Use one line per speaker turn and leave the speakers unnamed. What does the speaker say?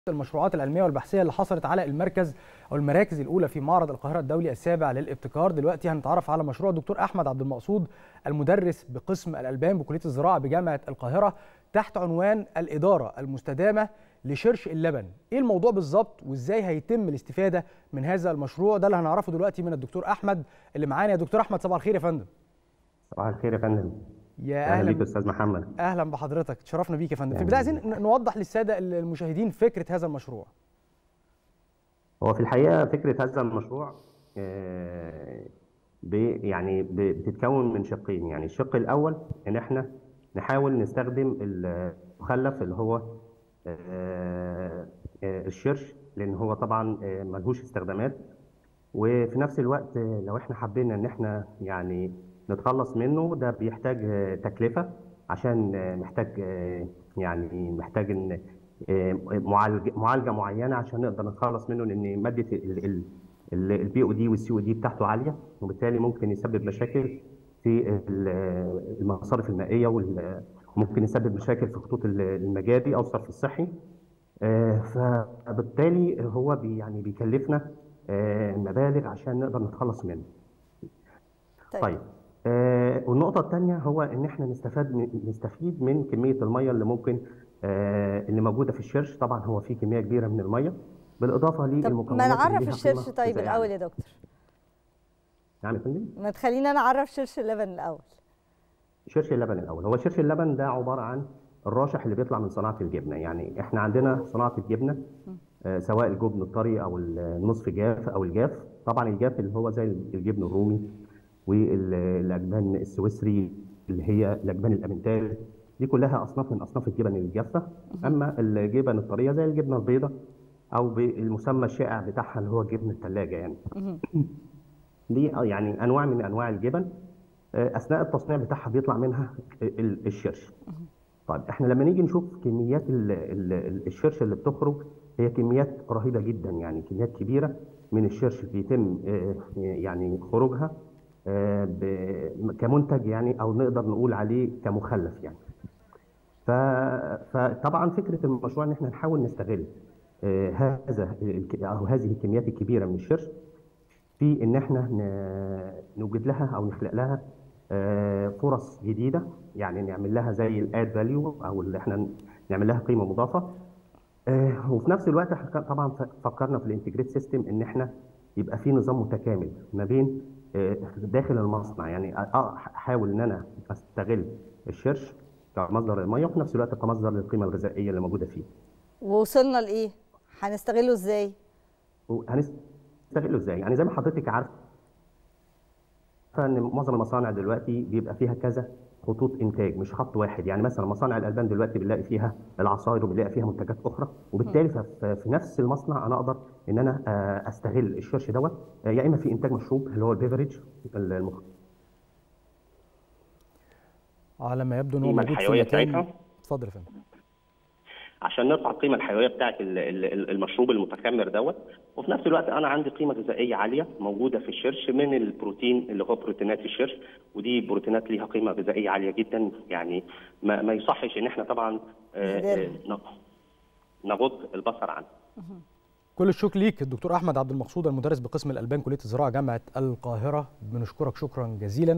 المشروعات العلميه والبحثيه اللي حصلت على المركز او المراكز الاولى في معرض القاهره الدولي السابع للابتكار دلوقتي هنتعرف على مشروع الدكتور احمد عبد المقصود المدرس بقسم الالبان بكليه الزراعه بجامعه القاهره تحت عنوان الاداره المستدامه لشرش اللبن ايه الموضوع بالظبط وازاي هيتم الاستفاده من هذا المشروع ده اللي هنعرفه دلوقتي من الدكتور احمد اللي معانا يا دكتور احمد صباح الخير يا فندم
صباح الخير يا فندم
يا
اهلا
اهلا
بيك استاذ محمد
اهلا بحضرتك تشرفنا بيك يا فندم في
أهلاً
البدايه عايزين ن- نوضح للساده المشاهدين فكره هذا المشروع
هو في الحقيقه فكره هذا المشروع آه، ب- يعني ب- بتتكون من شقين يعني الشق الاول ان احنا نحاول نستخدم المخلف اللي هو آه، آه، الشرش لان هو طبعا آه، ملهوش استخدامات وفي نفس الوقت آه، لو احنا حبينا ان احنا يعني نتخلص منه ده بيحتاج آه، تكلفة عشان آه، محتاج آه، يعني محتاج ان آه، معالج- معالجة معينة عشان نقدر نتخلص منه لان مادة البي او دي والسي او دي بتاعته عالية وبالتالي ممكن يسبب مشاكل في ال- المصارف المائية وال- وممكن يسبب مشاكل في خطوط المجاري او الصرف الصحي آه، فبالتالي هو بي يعني بيكلفنا آه، مبالغ عشان نقدر نتخلص منه. طيب آه، والنقطة الثانية هو إن إحنا نستفاد من نستفيد من كمية المية اللي ممكن آه، اللي موجودة في الشرش، طبعا هو في كمية كبيرة من المية بالإضافة
طب
للمكونات
ما
اللي
نعرف
ليها
الشرش
قيمة
طيب
غذائية
الاول
عالية.
يا دكتور
نعم يا فندم؟
ما تخلينا نعرف شرش اللبن الاول
شرش اللبن الاول هو شرش اللبن ده عباره عن الراشح اللي بيطلع من صناعه الجبنه يعني احنا عندنا صناعه الجبنه آه، سواء الجبن الطري او النصف جاف او الجاف طبعا الجاف اللي هو زي الجبن الرومي والاجبان السويسري اللي هي الاجبان الامنتال دي كلها اصناف من اصناف الجبن الجافه اما الجبن الطريه زي الجبنه البيضاء او بالمسمى الشائع بتاعها اللي هو جبن الثلاجه يعني دي يعني انواع من انواع الجبن آه، اثناء التصنيع بتاعها بيطلع منها ال- الشرش طيب احنا لما نيجي نشوف كميات ال- ال- ال- الشرش اللي بتخرج هي كميات رهيبه جدا يعني كميات كبيره من الشرش بيتم آه، يعني خروجها آه، ب- كمنتج يعني او نقدر نقول عليه كمخلف يعني ف- فطبعا فكره المشروع ان احنا نحاول نستغل آه، هذا الك- او هذه الكميات الكبيره من الشرش في ان احنا ن- نوجد لها او نخلق لها آه، فرص جديده يعني نعمل لها زي الاد فاليو او اللي احنا نعمل لها قيمه مضافه آه، وفي نفس الوقت احنا كان- طبعا ف- فكرنا في الانتجريت سيستم ان احنا يبقى في نظام متكامل ما بين آه، داخل المصنع يعني أ- أ- احاول ان انا استغل الشرش كمصدر الميه وفي نفس الوقت كمصدر للقيمه الغذائيه اللي موجوده فيه
ووصلنا لايه هنستغله ازاي
وهنستغله ازاي؟ يعني زي ما حضرتك عارفه ان معظم المصانع دلوقتي بيبقى فيها كذا خطوط انتاج مش خط واحد يعني مثلا مصانع الالبان دلوقتي بنلاقي فيها العصائر وبنلاقي فيها منتجات اخرى وبالتالي ف- في نفس المصنع انا اقدر ان انا آه، استغل الشرش دوت آه، يا اما في انتاج مشروب اللي هو البيفرج المخ...
على ما يبدو ان هو
القيمة
موجود في
الحيوية
مكان
بتاعتها؟
اتفضل يا فندم
عشان نرفع القيمه الحيويه بتاعه ال- ال- المشروب المتخمر دوت وفي نفس الوقت انا عندي قيمه غذائيه عاليه موجوده في الشرش من البروتين اللي هو بروتينات الشرش ودي بروتينات ليها قيمه غذائيه عاليه جدا يعني ما, ما يصحش ان احنا طبعا آه، آه، ن- نغض البصر عنه
كل الشكر ليك الدكتور احمد عبد المقصود المدرس بقسم الالبان كليه الزراعه جامعه القاهره بنشكرك شكرا جزيلا